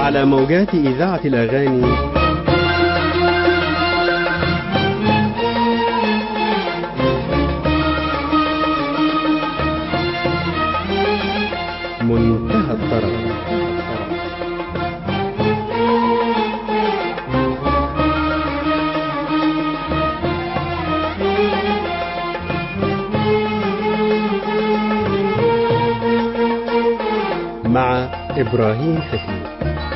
على موجات إذاعة الأغاني منتهى الطرب مع إبراهيم حفيظ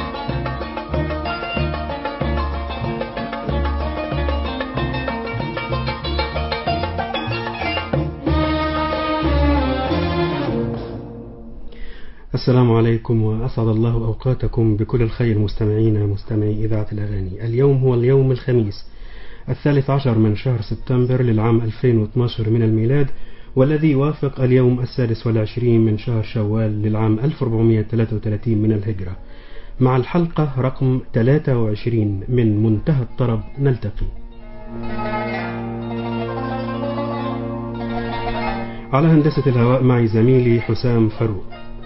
السلام عليكم وأسعد الله أوقاتكم بكل الخير مستمعينا مستمعي إذاعة الأغاني اليوم هو اليوم الخميس الثالث عشر من شهر سبتمبر للعام 2012 من الميلاد والذي يوافق اليوم السادس والعشرين من شهر شوال للعام 1433 من الهجرة مع الحلقة رقم 23 من منتهى الطرب نلتقي على هندسة الهواء معي زميلي حسام فاروق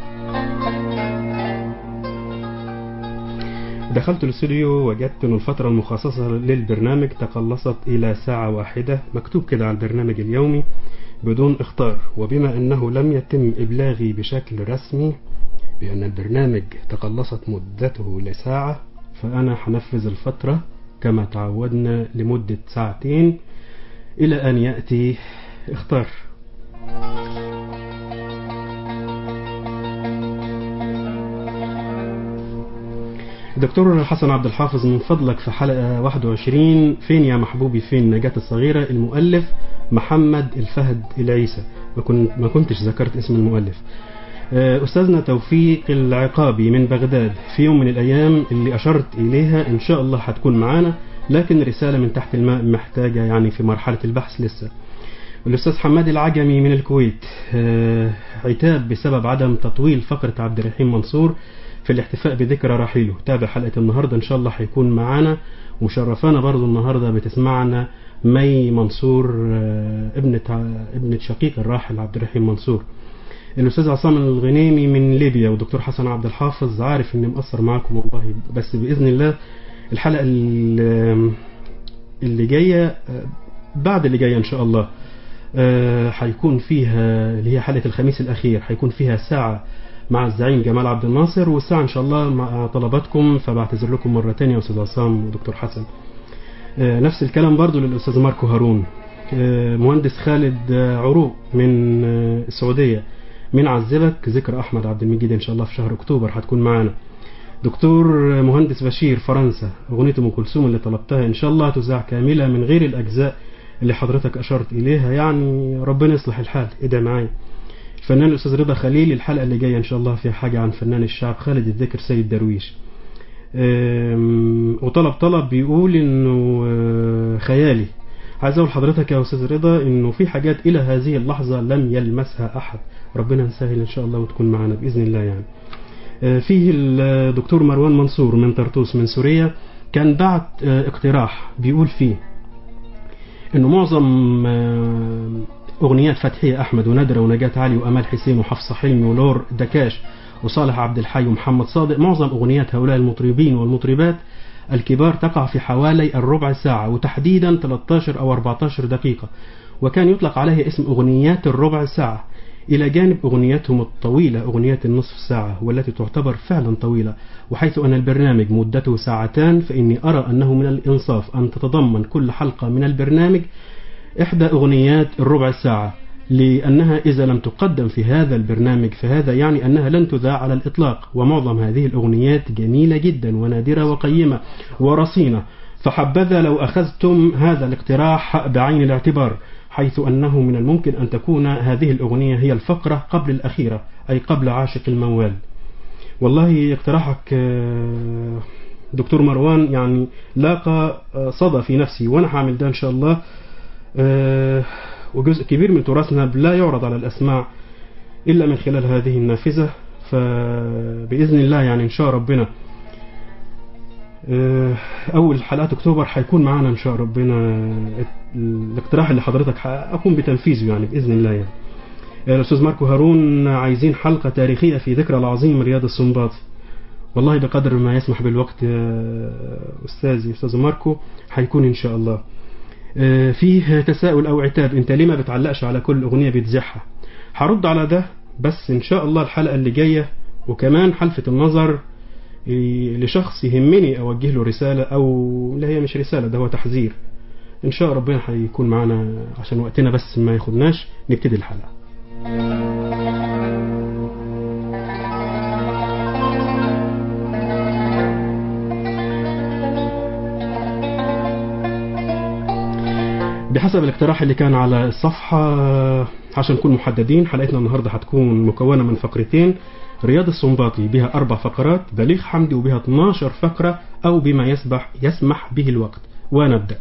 دخلت الاستوديو وجدت أن الفترة المخصصة للبرنامج تقلصت إلى ساعة واحدة مكتوب كده على البرنامج اليومي بدون اختار وبما أنه لم يتم إبلاغي بشكل رسمي بأن البرنامج تقلصت مدته لساعة فأنا حنفذ الفترة كما تعودنا لمدة ساعتين إلى أن يأتي اختار دكتور حسن عبد الحافظ من فضلك في حلقة 21 فين يا محبوبي فين نجاة الصغيرة المؤلف محمد الفهد العيسى ما, كنت ما كنتش ذكرت اسم المؤلف أستاذنا توفيق العقابي من بغداد في يوم من الأيام اللي أشرت إليها إن شاء الله هتكون معانا لكن رسالة من تحت الماء محتاجة يعني في مرحلة البحث لسه الأستاذ حماد العجمي من الكويت عتاب بسبب عدم تطويل فقرة عبد الرحيم منصور في الاحتفاء بذكرى رحيله تابع حلقة النهاردة إن شاء الله هيكون معانا ومشرفانا برضو النهاردة بتسمعنا مي منصور ابنة ابنة شقيق الراحل عبد الرحيم منصور الأستاذ عصام الغنيمي من ليبيا ودكتور حسن عبد الحافظ عارف إني مقصر معاكم والله بس بإذن الله الحلقة اللي جاية بعد اللي جاية إن شاء الله هيكون فيها اللي هي حلقة الخميس الأخير هيكون فيها ساعة مع الزعيم جمال عبد الناصر والساعة إن شاء الله مع طلباتكم فبعتذر لكم مرة تانية أستاذ عصام ودكتور حسن نفس الكلام برضو للأستاذ ماركو هارون مهندس خالد عروق من السعودية من عذبك ذكر أحمد عبد المجيد إن شاء الله في شهر أكتوبر هتكون معانا دكتور مهندس بشير فرنسا أغنية أم كلثوم اللي طلبتها إن شاء الله تذاع كاملة من غير الأجزاء اللي حضرتك أشرت إليها يعني ربنا يصلح الحال ادعي معايا الفنان الأستاذ رضا خليل الحلقة اللي جاية إن شاء الله فيها حاجة عن فنان الشعب خالد الذكر سيد درويش وطلب طلب بيقول إنه خيالي عايز أقول لحضرتك يا أستاذ رضا إنه في حاجات إلى هذه اللحظة لم يلمسها أحد ربنا يسهل إن شاء الله وتكون معنا بإذن الله يعني فيه الدكتور مروان منصور من طرطوس من سوريا كان بعت اقتراح بيقول فيه إنه معظم أغنيات فتحية أحمد ونادرة ونجاة علي وأمال حسين وحفصة حلمي ولور دكاش وصالح عبد الحي ومحمد صادق معظم أغنيات هؤلاء المطربين والمطربات الكبار تقع في حوالي الربع ساعة وتحديدا 13 أو 14 دقيقة وكان يطلق عليها اسم أغنيات الربع ساعة إلى جانب أغنياتهم الطويلة أغنيات النصف ساعة والتي تعتبر فعلا طويلة وحيث أن البرنامج مدته ساعتان فإني أرى أنه من الإنصاف أن تتضمن كل حلقة من البرنامج إحدى أغنيات الربع ساعة لأنها إذا لم تقدم في هذا البرنامج فهذا يعني أنها لن تذاع على الإطلاق ومعظم هذه الأغنيات جميلة جدا ونادرة وقيمة ورصينة فحبذا لو أخذتم هذا الاقتراح بعين الاعتبار حيث أنه من الممكن أن تكون هذه الأغنية هي الفقرة قبل الأخيرة أي قبل عاشق الموال والله اقتراحك دكتور مروان يعني لاقى صدى في نفسي وأنا هعمل ده إن شاء الله وجزء كبير من تراثنا لا يعرض على الأسماع إلا من خلال هذه النافذة فبإذن الله يعني إن شاء ربنا أول حلقات أكتوبر هيكون معانا إن شاء ربنا الاقتراح اللي حضرتك أقوم بتنفيذه يعني بإذن الله يعني الأستاذ ماركو هارون عايزين حلقة تاريخية في ذكرى العظيم رياض السنباطي والله بقدر ما يسمح بالوقت يا أستاذي أستاذ ماركو هيكون إن شاء الله آه، فيه تساؤل أو عتاب أنت ليه ما بتعلقش على كل أغنية بتزحها هرد على ده بس إن شاء الله الحلقة اللي جاية وكمان حلفة النظر آه، لشخص يهمني أوجه له رسالة أو لا هي مش رسالة ده هو تحذير إن شاء ربنا هيكون معنا عشان وقتنا بس ما ياخدناش نبتدي الحلقة بحسب الاقتراح اللي كان على الصفحة عشان نكون محددين حلقتنا النهاردة هتكون مكونة من فقرتين رياض السنباطي بها أربع فقرات بليغ حمدي وبها 12 فقرة أو بما يسبح يسمح به الوقت ونبدأ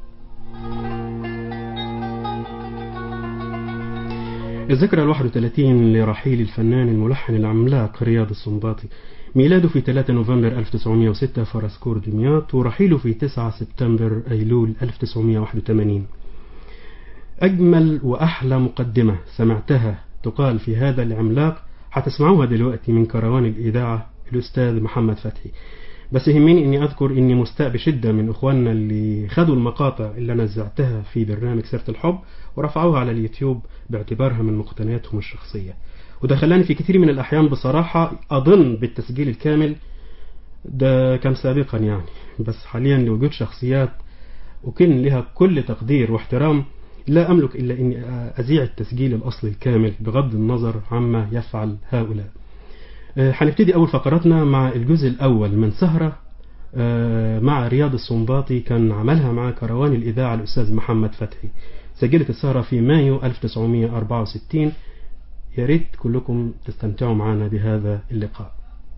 الذكرى ال 31 لرحيل الفنان الملحن العملاق رياض السنباطي ميلاده في 3 نوفمبر 1906 فرسكور دمياط ورحيله في 9 سبتمبر أيلول 1981 أجمل وأحلى مقدمة سمعتها تقال في هذا العملاق هتسمعوها دلوقتي من كروان الإذاعة الأستاذ محمد فتحي بس يهمني اني اذكر اني مستاء بشدة من اخواننا اللي خدوا المقاطع اللي انا نزعتها في برنامج سيرة الحب ورفعوها على اليوتيوب باعتبارها من مقتنياتهم الشخصية وده خلاني في كثير من الاحيان بصراحة اظن بالتسجيل الكامل ده كان سابقا يعني بس حاليا لوجود شخصيات وكن لها كل تقدير واحترام لا أملك إلا أني أذيع التسجيل الأصلي الكامل بغض النظر عما يفعل هؤلاء آه، هنبتدي أول فقراتنا مع الجزء الأول من سهرة آه، مع رياض السنباطي كان عملها مع كروان الإذاعة الأستاذ محمد فتحي سجلت السهرة في مايو 1964 يا ريت كلكم تستمتعوا معنا بهذا اللقاء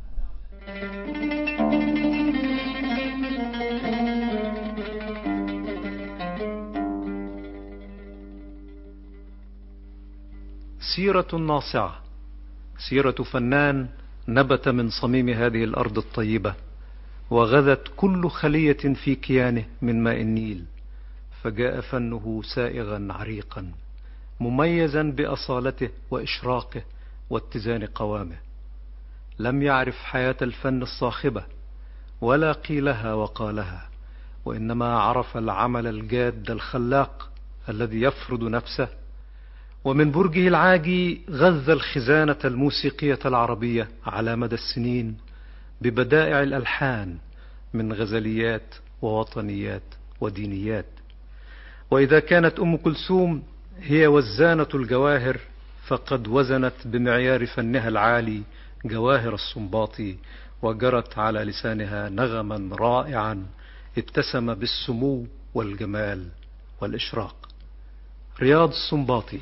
سيرة ناصعة سيرة فنان نبت من صميم هذه الأرض الطيبة وغذت كل خلية في كيانه من ماء النيل فجاء فنه سائغا عريقا مميزا بأصالته وإشراقه واتزان قوامه لم يعرف حياة الفن الصاخبة ولا قيلها وقالها وإنما عرف العمل الجاد الخلاق الذي يفرض نفسه ومن برجه العاجي غذى الخزانة الموسيقية العربية على مدى السنين ببدائع الألحان من غزليات ووطنيات ودينيات وإذا كانت أم كلثوم هي وزانة الجواهر فقد وزنت بمعيار فنها العالي جواهر السنباطي وجرت على لسانها نغما رائعا اتسم بالسمو والجمال والإشراق رياض السنباطي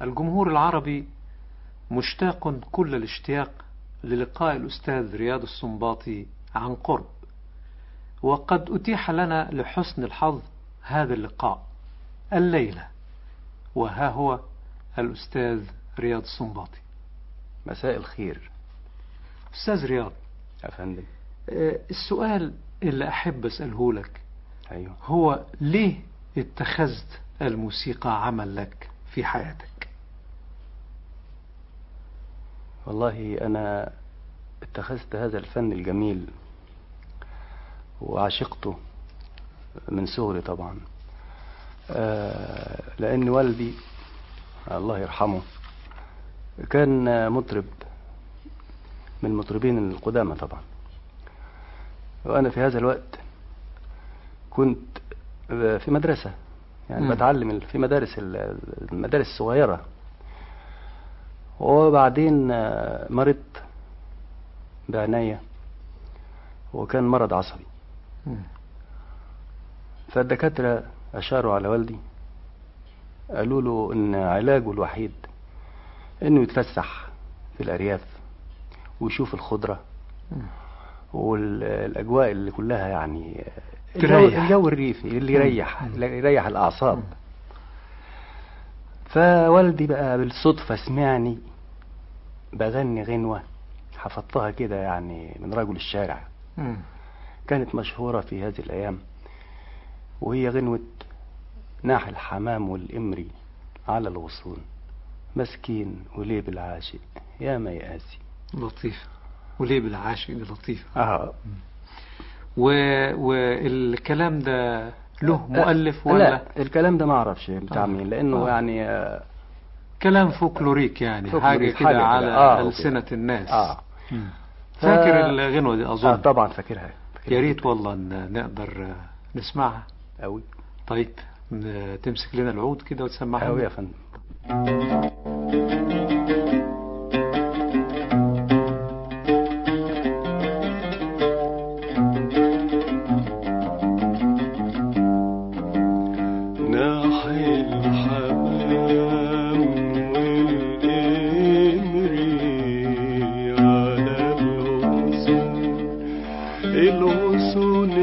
الجمهور العربي مشتاق كل الاشتياق للقاء الأستاذ رياض السنباطي عن قرب وقد أتيح لنا لحسن الحظ هذا اللقاء الليلة وها هو الأستاذ رياض السنباطي مساء الخير أستاذ رياض يا فندم آه، السؤال اللي أحب أسأله لك ايوه هو ليه اتخذت الموسيقى عمل لك في حياتك والله انا اتخذت هذا الفن الجميل وعشقته من صغري طبعا آه، لان والدي الله يرحمه كان مطرب من المطربين القدامى طبعا وانا في هذا الوقت كنت في مدرسة يعني مم. بتعلم في مدارس ال- المدارس الصغيرة وبعدين آه، مرضت بعناية وكان مرض عصبي فالدكاترة أشاروا على والدي قالوا له إن علاجه الوحيد إنه يتفسح في الأرياف ويشوف الخضرة والأجواء اللي كلها يعني الجو, تريح. الجو الريفي اللي يريح مم. اللي يريح الأعصاب مم. فوالدي بقى بالصدفة سمعني بغني غنوة حفظتها كده يعني من رجل الشارع مم. كانت مشهورة في هذه الأيام وهي غنوة ناح الحمام والإمري على الغصون مسكين وليه بالعاشق يا ما يقاسي لطيفة وليه بالعاشق دي لطيفة اه و... والكلام ده له مؤلف ولا لا الكلام ده ما اعرفش بتاع آه. مين لانه آه. يعني آه كلام فولكلوريك يعني حاجة فولكلوريك، كده حاجة كده. على آه، أوكي. ألسنة الناس اه مم. ف- فاكر الغنوة دي أظن آه طبعا فاكرها يا ريت والله إن نقدر آه، نسمعها قوي طيب ن- تمسك لنا العود كده وتسمعها قوي لنا. يا فندم ناح الحمام والإمري على الغصون الغصون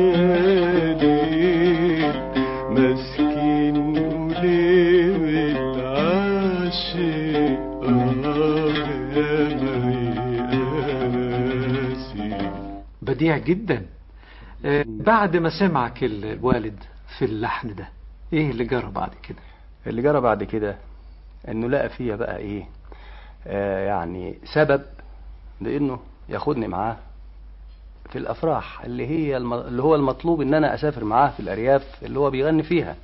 هادين مسكين وليه بالعاشق آه يا ميقاسي بديع جدا آه، بعد ما سمعك ال- الوالد في اللحن ده ايه اللي جرى بعد كده اللي جرى بعد كده انه لقى فيا بقى ايه آه يعني سبب لانه ياخدني معاه في الافراح اللي هي الم... اللي هو المطلوب ان انا اسافر معاه في الارياف اللي هو بيغني فيها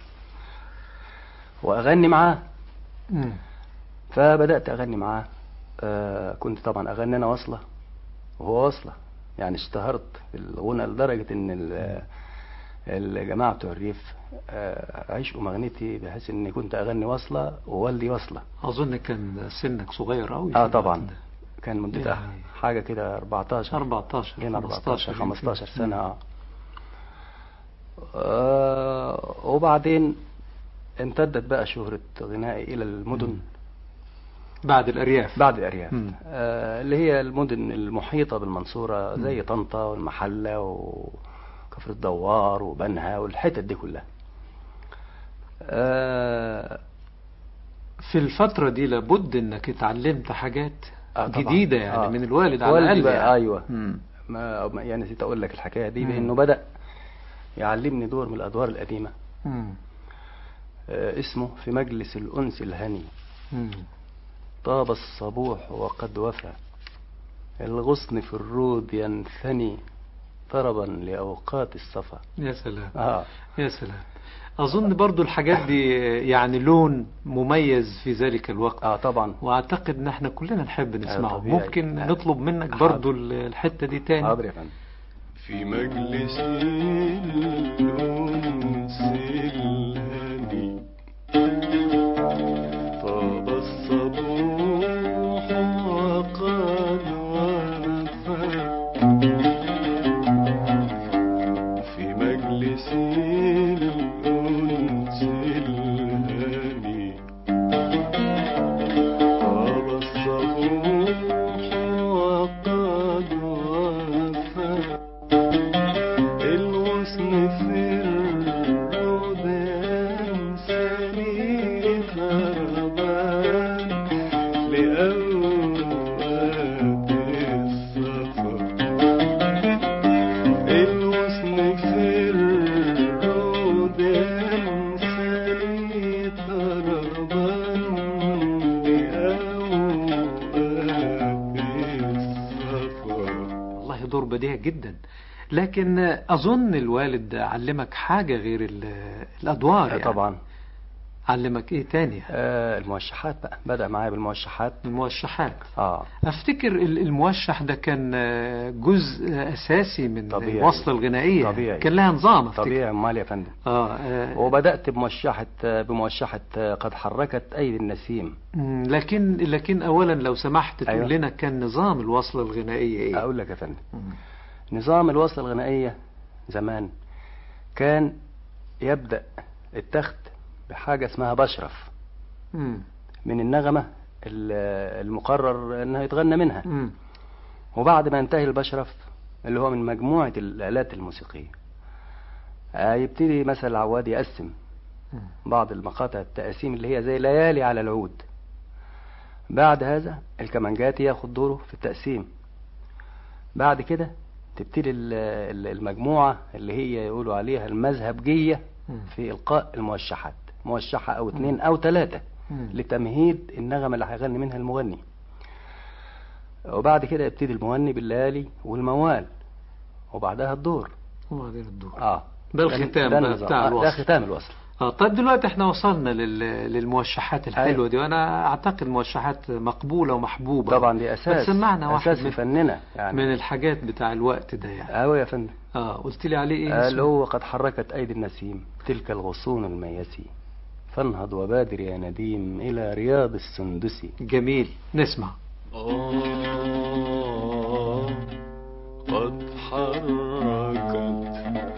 واغني معاه مم. فبدات اغني معاه آه كنت طبعا اغني انا واصله وهو واصله يعني اشتهرت في الغنى لدرجه ان ال- الجماعه بتوع الريف آه عشقوا مغنيتي بحيث اني كنت اغني واصله ووالدي واصله اظن كان سنك صغير قوي اه طبعا كان مدتها يعني حاجه كده 14 14 لين 14 15 يمكن. سنه اه آه، وبعدين امتدت بقى شهرة غنائي إلى المدن بعد الارياف بعد الأرياف مم. آه اللي هي المدن المحيطة بالمنصورة زي طنطا والمحلة وكفر الدوار وبنها والحتت دي كلها آه في الفترة دي لابد انك اتعلمت حاجات آه طبعاً. جديدة يعني آه. من الوالد على والدي الاقل بقى يعني. أيوة مم. ما ما- يعني نسيت أقول لك الحكاية دي مم. بأنه بدأ يعلمني دور من الأدوار القديمة مم. آه اسمه في مجلس الأنس الهني مم. طاب الصبوح وقد وفى الغصن في الرود ينثني طربا لأوقات الصفا يا سلام آه. يا سلام أظن برضو الحاجات دي يعني لون مميز في ذلك الوقت اه طبعا وأعتقد إن احنا كلنا نحب نسمعه طبيعي. ممكن آه. نطلب منك حاضر. برضو ال- الحتة دي تاني حاضر يا فندم في مجلس الأنس الهني طاب الصبوح وقد وفى في مجلس الأنس الهني لكن أظن الوالد علمك حاجة غير ال- الأدوار يعني. طبعا علمك إيه تاني آه الموشحات بقى بدأ معايا بالموشحات الموشحات اه أفتكر ال- الموشح ده كان آه، جزء أساسي من طبيعي. الوصلة الغنائية طبيعي. كان لها نظام أفتكر طبيعي امال يا فندم آه آه، وبدأت بموشحة بموشحة قد حركت أيدي النسيم مم، لكن لكن أولا لو سمحت تقول أيوة. لنا كان نظام الوصلة الغنائية إيه؟ أقول لك يا فندم مم. نظام الوصلة الغنائية زمان كان يبدأ التخت بحاجة اسمها بشرف مم. من النغمة ال- المقرر انها يتغنى منها مم. وبعد ما ينتهي البشرف اللي هو من مجموعة الآلات الموسيقية آه، يبتدي مثلا العواد يقسم مم. بعض المقاطع التقاسيم اللي هي زي ليالي على العود بعد هذا الكمانجاتي ياخد دوره في التقسيم بعد كده تبتدي ال- ال- المجموعة اللي هي يقولوا عليها المذهبجية مم. في إلقاء الموشحات موشحة أو اتنين أو تلاتة مم. لتمهيد النغمة اللي هيغني منها المغني وبعد كده يبتدي المغني بالليالي والموال وبعدها الدور وبعدين الدور اه ده الختام ده بقى النظام. بتاع آه، الوصل. ده ختام الوصل اه طيب دلوقتي احنا وصلنا لل... للموشحات الحلوة أيوة. دي وانا اعتقد موشحات مقبولة ومحبوبة طبعا دي اساس سمعنا واحد اساس من, في فننا يعني من الحاجات بتاع الوقت ده يعني ايوه يا فندم اه قلت لي عليه ايه قال اسمه؟ هو قد حركت ايدي النسيم تلك الغصون الميسي فانهض وبادر يا نديم الى رياض السندسي جميل نسمع آه قد حركت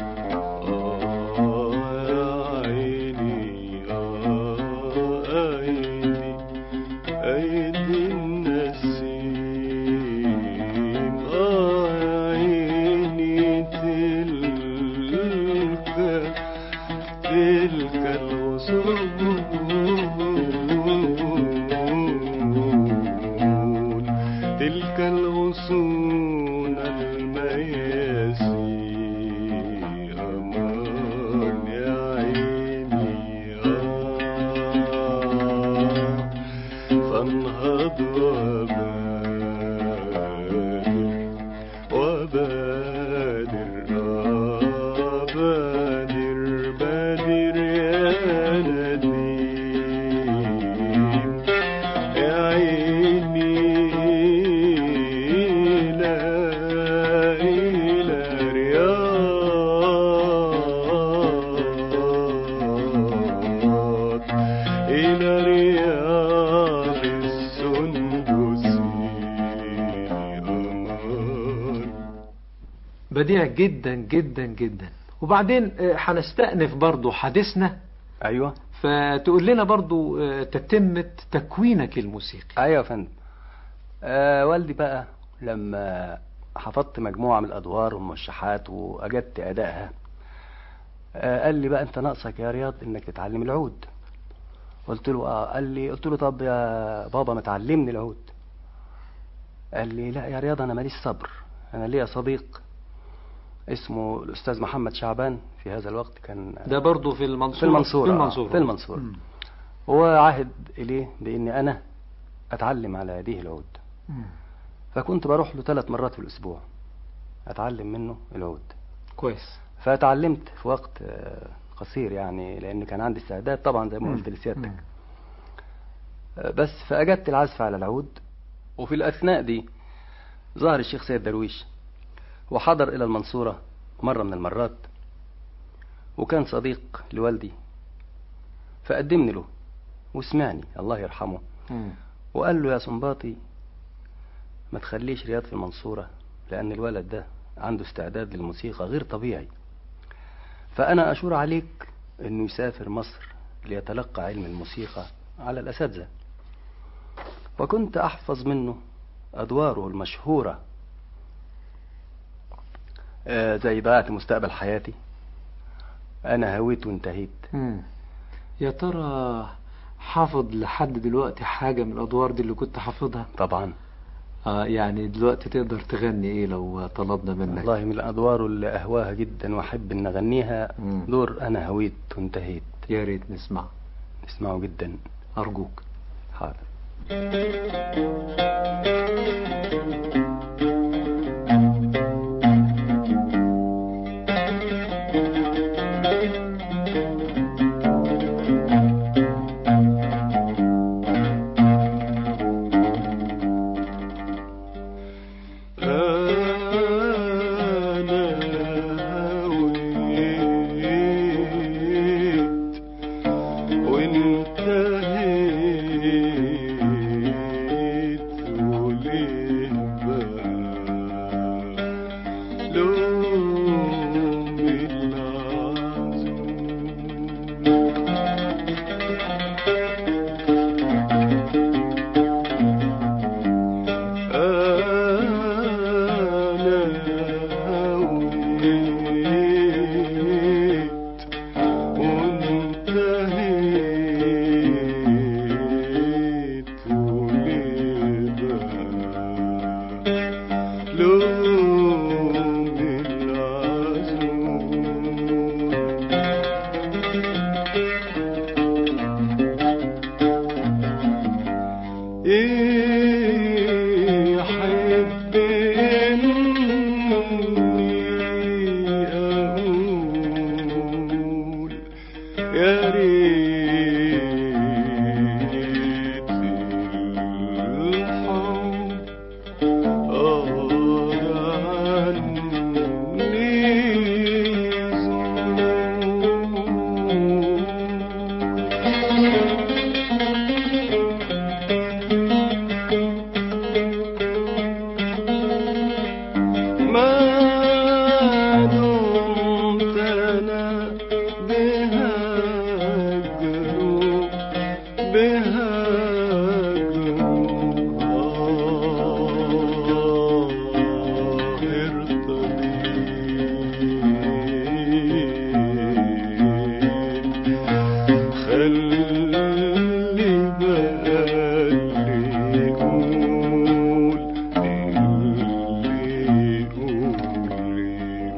آه يا عيني آه أيدي أيدي النسيم آه يا عيني تلك تلك الغصون تلك الغصون المياسي أمان يا عيني آه فانهض وبادر وبادر آه بادر بادر يا نديم يا عيني إلى إلى رياض إلى رياض السندس أمان بديع جدا جدا جدا وبعدين آه، هنستأنف برضو حديثنا ايوه فتقول لنا برضو آه، تتمة تكوينك الموسيقي ايوه يا فندم آه والدي بقى لما حفظت مجموعة من الأدوار والموشحات وأجدت أدائها آه قال لي بقى أنت ناقصك يا رياض إنك تتعلم العود قلت له آه قال لي قلت له طب يا بابا ما تعلمني العود قال لي لا يا رياض أنا ماليش صبر أنا ليا صديق اسمه الأستاذ محمد شعبان في هذا الوقت كان ده برضو في المنصورة في المنصورة في آه، المنصورة في المنصورة. مم. هو عهد إليه بإني أنا أتعلم على يديه العود مم. فكنت بروح له ثلاث مرات في الأسبوع أتعلم منه العود كويس فتعلمت في وقت آه، قصير يعني لأن كان عندي استعداد طبعا زي ما قلت لسيادتك مم. آه، بس فأجدت العزف على العود وفي الأثناء دي ظهر الشيخ سيد درويش وحضر إلى المنصورة مرة من المرات وكان صديق لوالدي فقدمني له وسمعني الله يرحمه مم. وقال له يا سنباطي ما تخليش رياض في المنصورة لأن الولد ده عنده استعداد للموسيقى غير طبيعي فأنا أشور عليك أنه يسافر مصر ليتلقى علم الموسيقى على الأساتذة وكنت أحفظ منه أدواره المشهورة آه، زي ضيعت مستقبل حياتي أنا هويت وانتهيت مم. يا ترى حافظ لحد دلوقتي حاجة من الأدوار دي اللي كنت حافظها طبعا آه يعني دلوقتي تقدر تغني إيه لو طلبنا منك والله من الأدوار اللي أهواها جدا وأحب أن أغنيها مم. دور أنا هويت وانتهيت يا ريت نسمع نسمعه جدا أرجوك حاضر أنا هويت وانتهيت وليه بقى لوم العزوم أنا هويت وانتهيت وليه بقى لوم العزوم يحب إني أقول يا ريت الحب أرى عني ما دمت أنا بهجره خلي بالي قول اللي قولي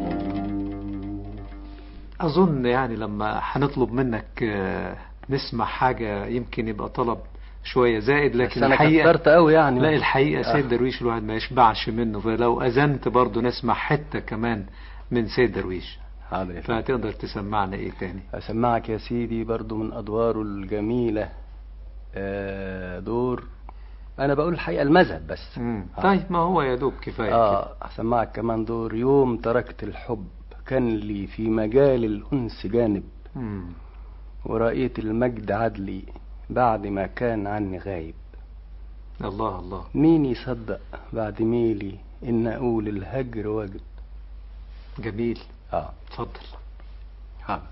أظن يعني لما هنطلب منك آه، نسمع حاجة يمكن يبقى طلب شوية زائد بس لكن انا الحقيقة كترت قوي يعني لا الحقيقة سيد آه. درويش الواحد ما يشبعش منه فلو أذنت برضه نسمع حتة كمان من سيد درويش حاضر يا فندم. فهتقدر تسمعنا ايه تاني أسمعك يا سيدي برضو من أدواره الجميلة آه، دور أنا بقول الحقيقة المذهب بس مم. آه. طيب ما هو يا دوب كفاية كده. آه أسمعك كمان دور يوم تركت الحب كان لي في مجال الأنس جانب مم. ورأيت المجد عدلي بعد ما كان عني غايب الله الله مين يصدق بعد ميلي إن أقول الهجر واجب جميل آه اتفضل حاضر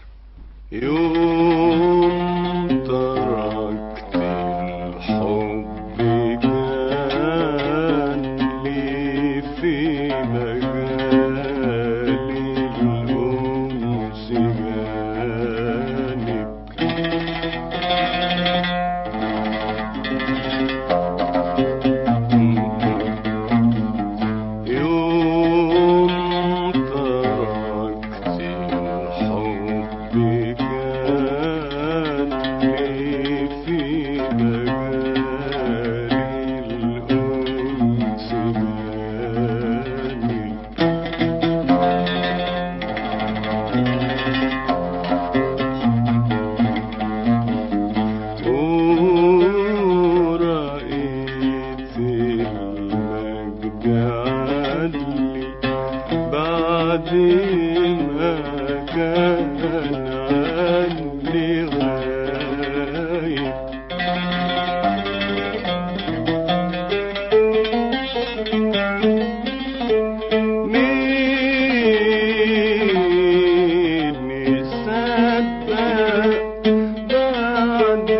يوم تركت الحب كان لي في مجال الأنس جانب يوم تركت الحب كان لي في مجال الأنس جانب ورأيت المجد عدلي بعد ما كان عني غايب مين يصدق بعد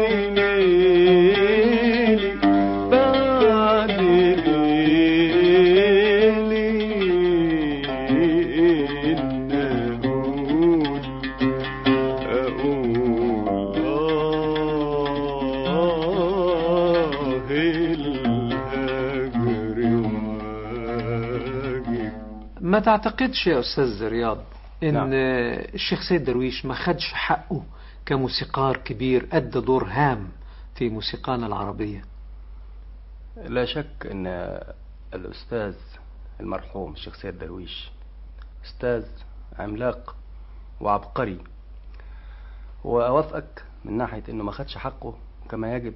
ليلي بعد ليلي إن أقول أقول آه الهجر واجب ما تعتقدش يا أستاذ رياض إن نعم. الشيخ سيد درويش ما خدش حقه كموسيقار كبير أدى دور هام في موسيقانا العربية لا شك ان الاستاذ المرحوم الشيخ سيد درويش استاذ عملاق وعبقري واوافقك من ناحيه انه ما خدش حقه كما يجب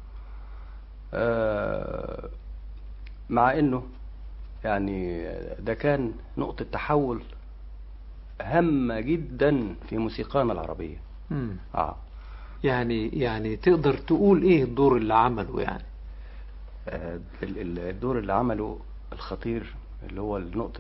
آه، مع انه يعني ده كان نقطه تحول هامه جدا في موسيقانا العربيه مم. اه يعني يعني تقدر تقول ايه الدور اللي عمله يعني آه، ال- ال- الدور اللي عمله الخطير اللي هو نقطة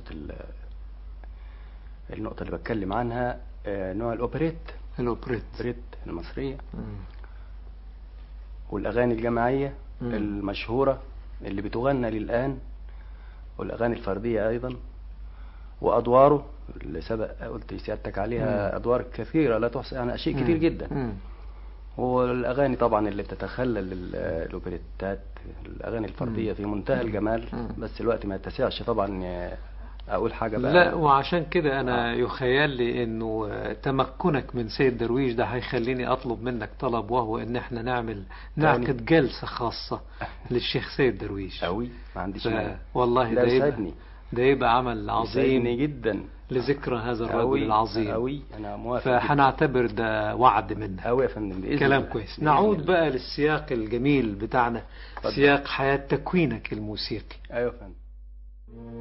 النقطة اللي بتكلم عنها آه، نوع الأوبريت الاوبريت الأوبريت المصرية مم. والأغاني الجماعية مم. المشهورة اللي بتغنى للآن والأغاني الفردية أيضا وأدواره اللي سبق قلت سيادتك عليها مم. أدوار كثيرة لا تحصى يعني أشياء كتير مم. جدا مم. والأغاني طبعا اللي بتتخلل ال- الأوبريتات الأغاني الفردية في منتهى الجمال مم. بس الوقت ما يتسعش طبعا آه، أقول حاجة بقى لا وعشان كده انا آه. يخيل لي انه آه، تمكنك من سيد درويش ده هيخليني اطلب منك طلب وهو ان احنا نعمل نعقد جلسة خاصة للشيخ سيد درويش أوي ما عنديش ف- مانع والله ده ده يبقى يسعدني ده يبقى عمل يسعدني عظيم جدا لذكرى هذا الرجل أوي العظيم أوي أنا موافق جداً. فهنعتبر ده وعد منك أوي يا فندم بإذن كلام الله. كويس بإذن نعود الله. بقى للسياق الجميل بتاعنا اتفضل. سياق حياة تكوينك الموسيقي أيوة يا فندم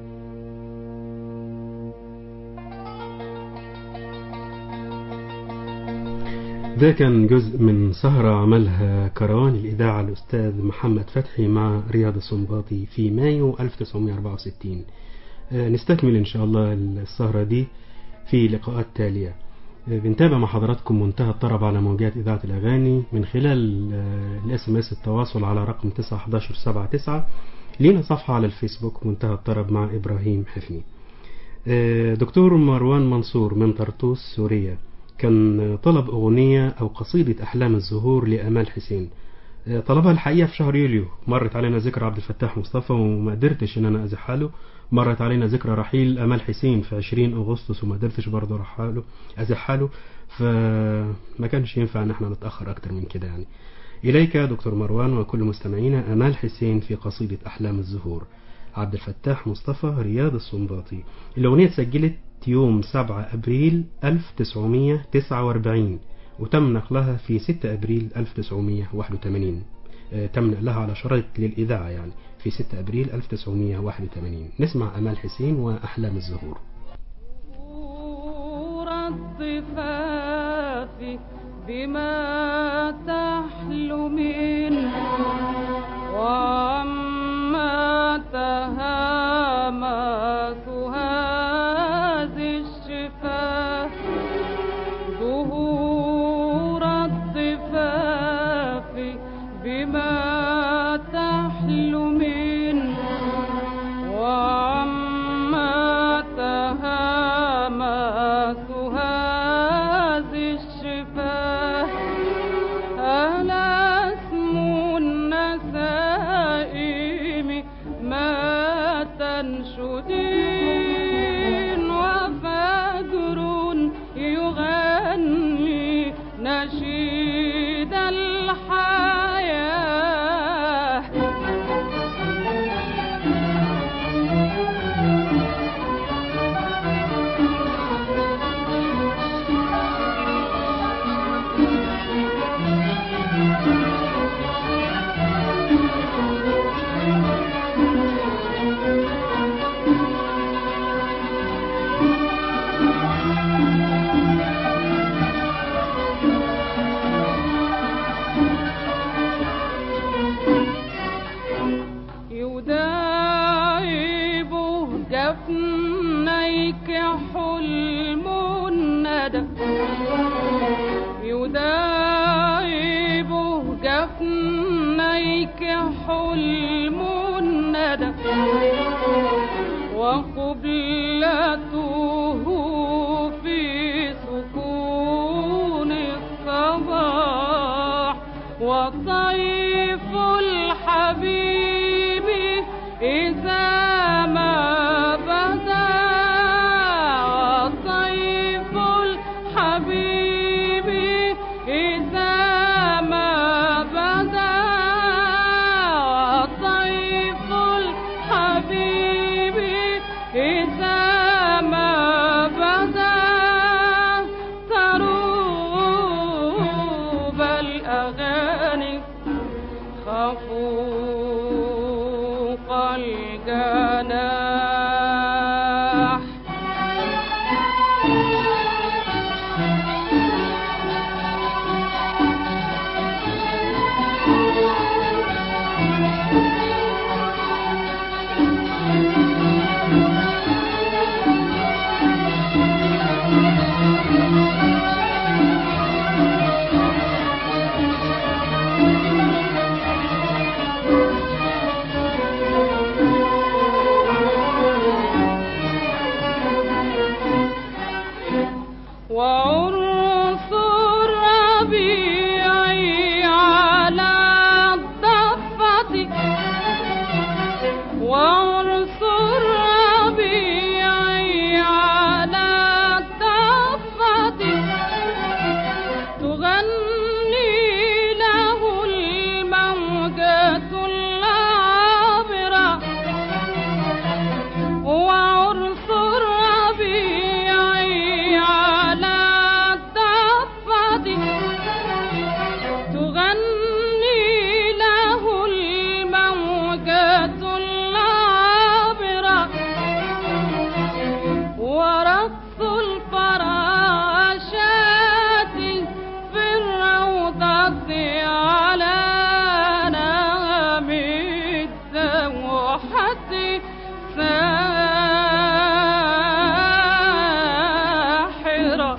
ده كان جزء من سهرة عملها كروان الإذاعة الأستاذ محمد فتحي مع رياض السنباطي في مايو 1964 آه، نستكمل إن شاء الله السهرة دي في لقاءات تالية آه، بنتابع مع حضراتكم منتهى الطرب على موجات إذاعة الأغاني من خلال الاس ام اس التواصل على رقم 91179 لينا صفحة على الفيسبوك منتهى الطرب مع إبراهيم حفني آه، دكتور مروان منصور من طرطوس سوريا كان طلب أغنية أو قصيدة أحلام الزهور لأمال حسين آه، طلبها الحقيقة في شهر يوليو مرت علينا ذكرى عبد الفتاح مصطفى وما قدرتش إن أنا أزحها له مرت علينا ذكرى رحيل أمال حسين في 20 أغسطس وما قدرتش برضه أروحها له أزحها له فما كانش ينفع إن احنا نتأخر أكتر من كده يعني إليك يا دكتور مروان وكل مستمعينا أمال حسين في قصيدة أحلام الزهور عبد الفتاح مصطفى رياض السنباطي الأغنية اتسجلت يوم 7 أبريل 1949 وتم نقلها في 6 أبريل 1981 آه، تم نقلها على شرايط للإذاعة يعني في 6 أبريل 1981 نسمع أمال حسين وأحلام الزهور نور الضفاف بما تحلمين وعما تهامات هذه الشفاه ظهور الضفاف بما تحلمين وعما تهامات هذه الشفاه ألا اسم النسائم ما تنشدين وفجر يغني نشيد الحياه يداعب جفنيك حلم الندى يداعب جفنيك حلم الندى وقبلته في سكون الصباح وطيف الحبيب إذا ما بدا وطيف الحبيب إذا ما بدا وطيف الحبيب إذا ما بدا تروح وعرس الربيع على الضفة وعرس الربيع على الضفة تغني له الموجة العابرة وعرس الربيع على الضفة تغني له الموجة العابرة ورقص الفراشات في الروضة على نغم الدوحة ساحرة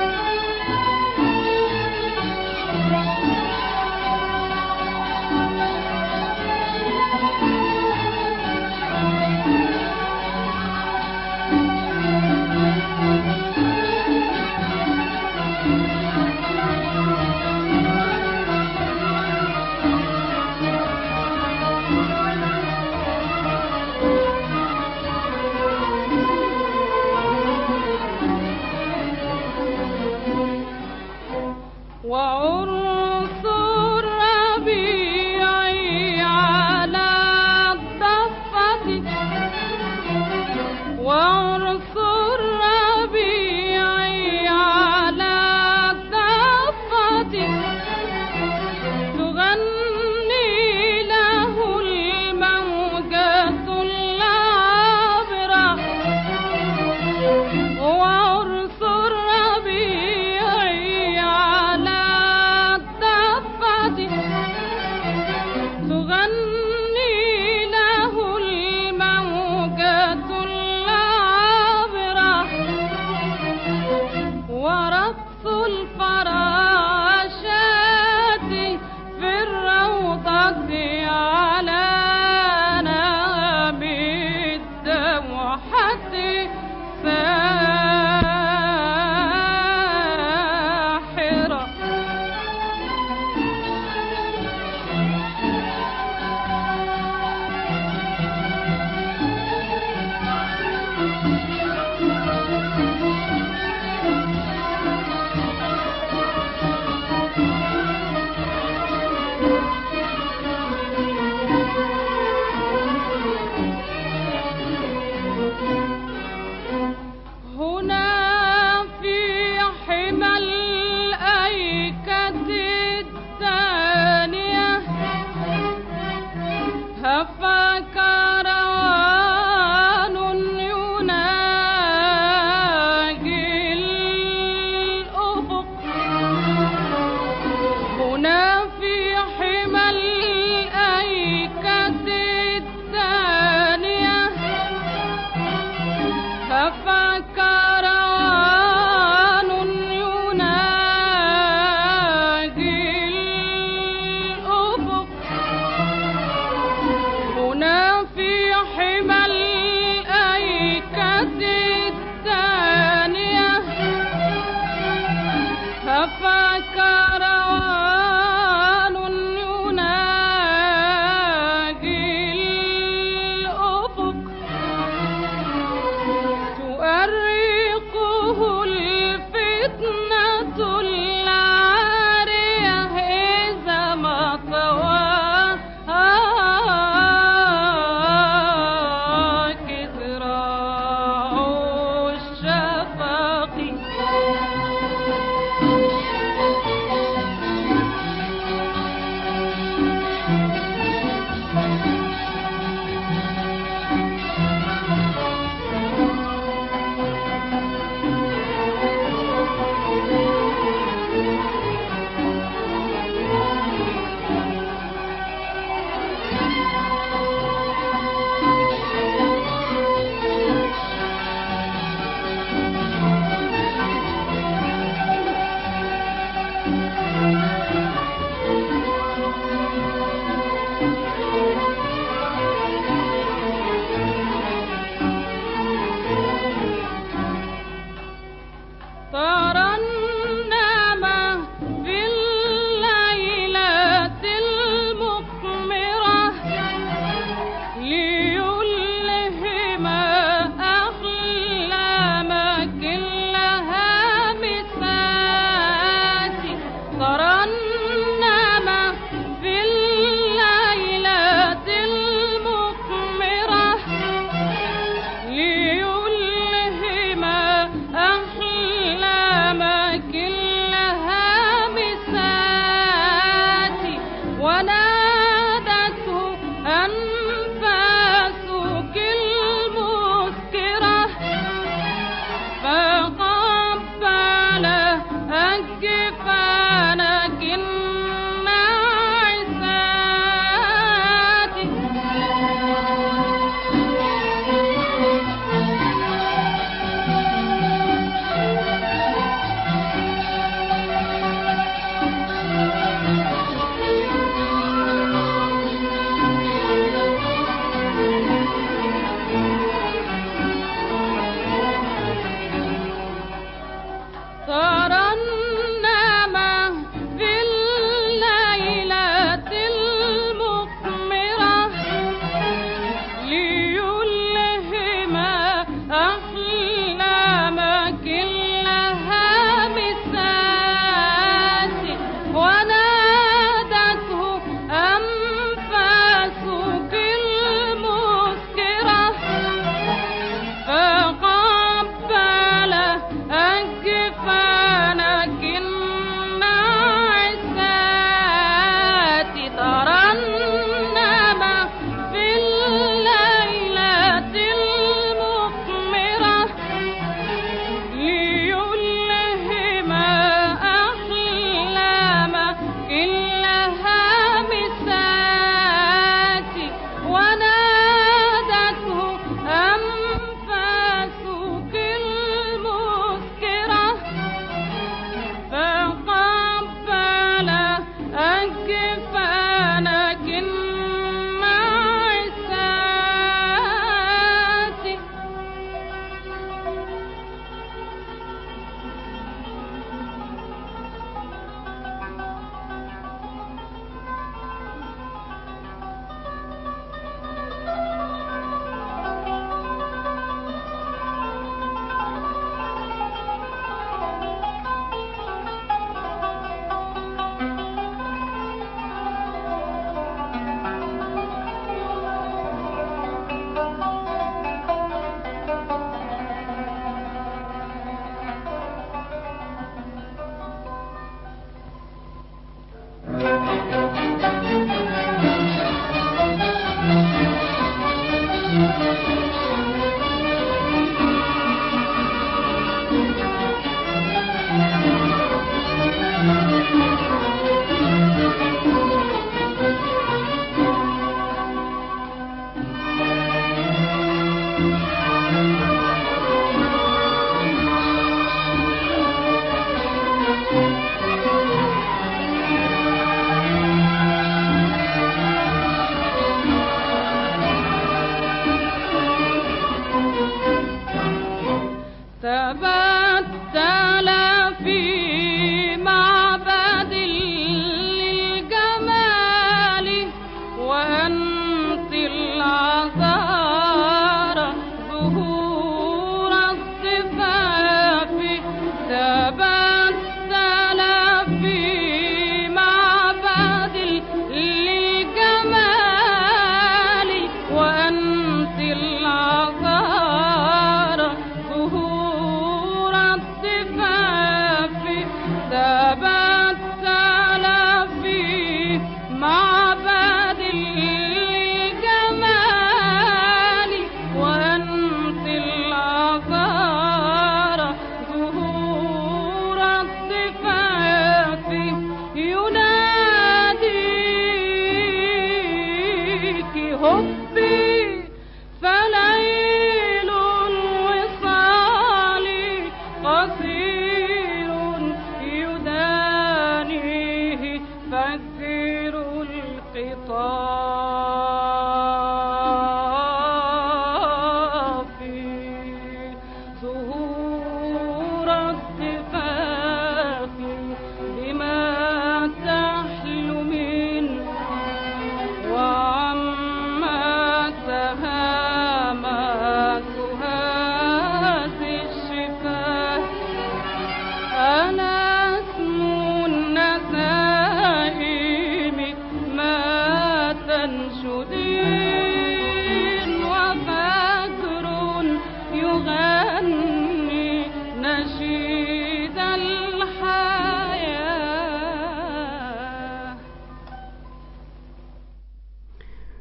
وعرس الربيع على الضفة وعرس الربيع على الضفة تغني له الموجة العابرة وعرس الربيع على الضفة تغني له الموجة العابرة ورقص الفراشات في الروضة على نغم الدوحة ساحرة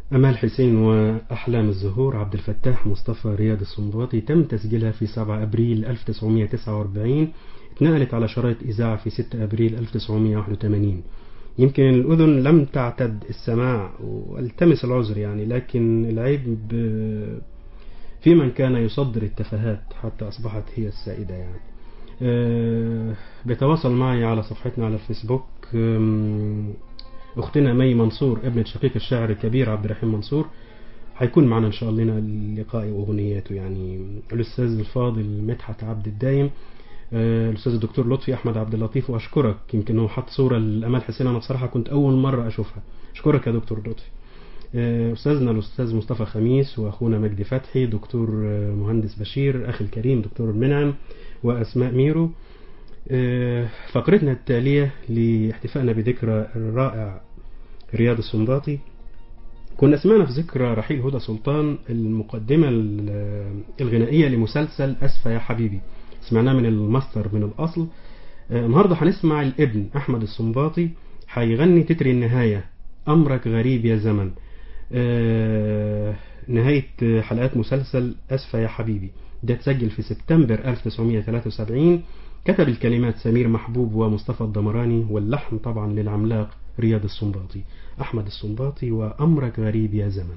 أمال حسين وأحلام الزهور عبد الفتاح مصطفى رياض السنباطي تم تسجيلها في 7 أبريل 1949 اتنقلت على شرايط إذاعة في 6 أبريل 1981 يمكن الأذن لم تعتد السماع والتمس العذر يعني لكن العيب ب- في من كان يصدر التفاهات حتى أصبحت هي السائدة يعني آه، بيتواصل معي على صفحتنا على الفيسبوك آم، أختنا مي منصور ابنة شقيق الشاعر الكبير عبد الرحيم منصور هيكون معنا إن شاء الله لنا اللقاء وأغنياته يعني الأستاذ الفاضل مدحت عبد الدايم آه، الأستاذ الدكتور لطفي أحمد عبد اللطيف وأشكرك يمكن هو حط صورة لأمال حسين أنا بصراحة كنت أول مرة أشوفها أشكرك يا دكتور لطفي آه، أستاذنا الأستاذ مصطفى خميس وأخونا مجدي فتحي دكتور آه، مهندس بشير أخي الكريم دكتور منعم وأسماء ميرو آه، فقرتنا التالية لاحتفائنا بذكرى الرائع رياض السنباطي كنا سمعنا في ذكرى رحيل هدى سلطان المقدمة ال- الغنائية لمسلسل أسفة يا حبيبي سمعناه من الماستر من الأصل آه، النهاردة هنسمع الابن أحمد السنباطي هيغني تتر النهاية أمرك غريب يا زمن آه، نهاية حلقات مسلسل أسفة يا حبيبي ده اتسجل في سبتمبر 1973 كتب الكلمات سمير محبوب ومصطفى الدمراني واللحن طبعا للعملاق رياض السنباطي أحمد السنباطي وأمرك غريب يا زمن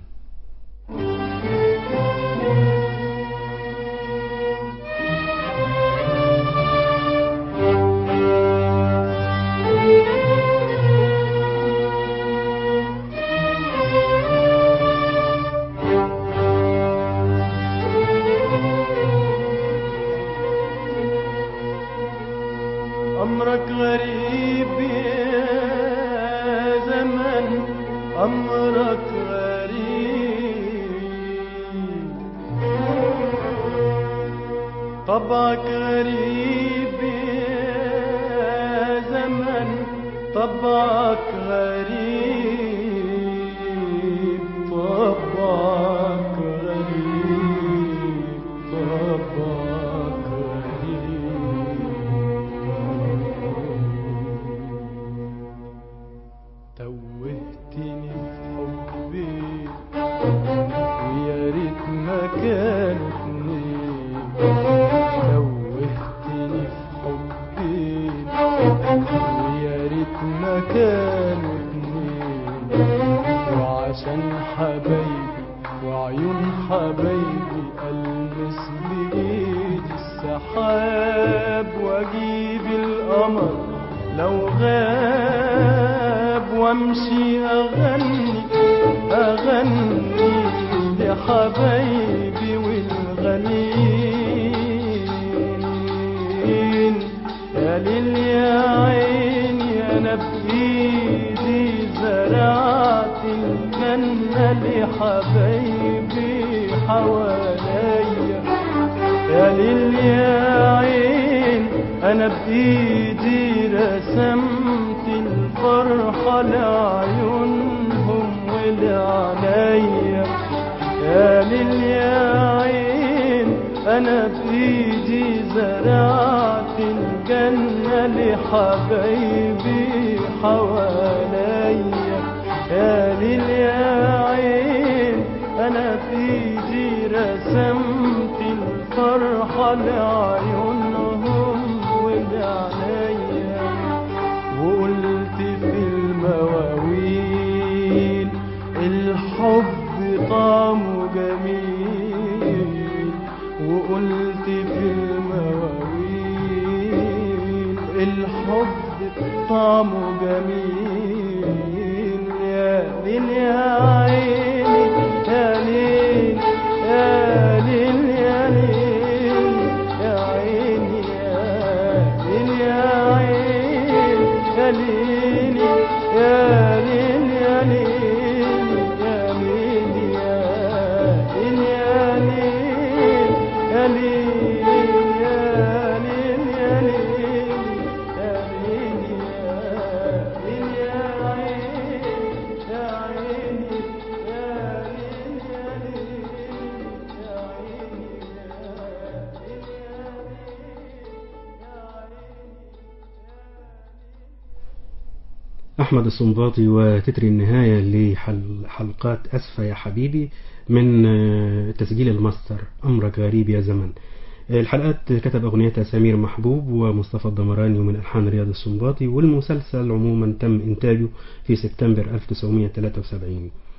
أمرك غريب يا زمن أمرك غريب طبعك غريب يا زمن طبعك غريب طبعك غريب طبعك غريب توهتني في حبي ويا ريت ما كانوا اتنين توهتني في حبي ويا ريت ما كانوا اتنين وعشان حبايبي وعيون حبايبي ألمس بإيدي السحاب وأجيب القمر لو غاب وامشي أغني أغني لحبايبي والغاليين يا ليل يا عيني أنا بإيدي زرعت الجنة لحبايبي حواليا يا ليل يا عين انا بايدي رسمت الفرحة لعيونهم ولعينيا يا ليل يا عين انا بايدي زرعت الجنة لحبايبي حواليا يا ليل يا عين انا بايدي رسمت الفرحة لعيونهم ولعينيا وقلت في المواويل الحب طعمه جميل وقلت في المواويل الحب طعمه جميل يا ليل يا عيني يا ليل يا ليل يا ليل يا عيني يا ليل يا عيني يا ليل يا ليل يا ليل يا ليل يا ليل يا ليل يا ليل يا ليل يا ليل يا ليل يا ليل يا عيني يا عيني يا أحمد الصنباطي وتتر النهاية لحلقات أسفة يا حبيبي من آه، تسجيل الماستر أمرك غريب يا زمن الحلقات كتب أغنيتها سمير محبوب ومصطفى الدمراني ومن ألحان رياض السنباطي والمسلسل عموما تم إنتاجه في سبتمبر 1973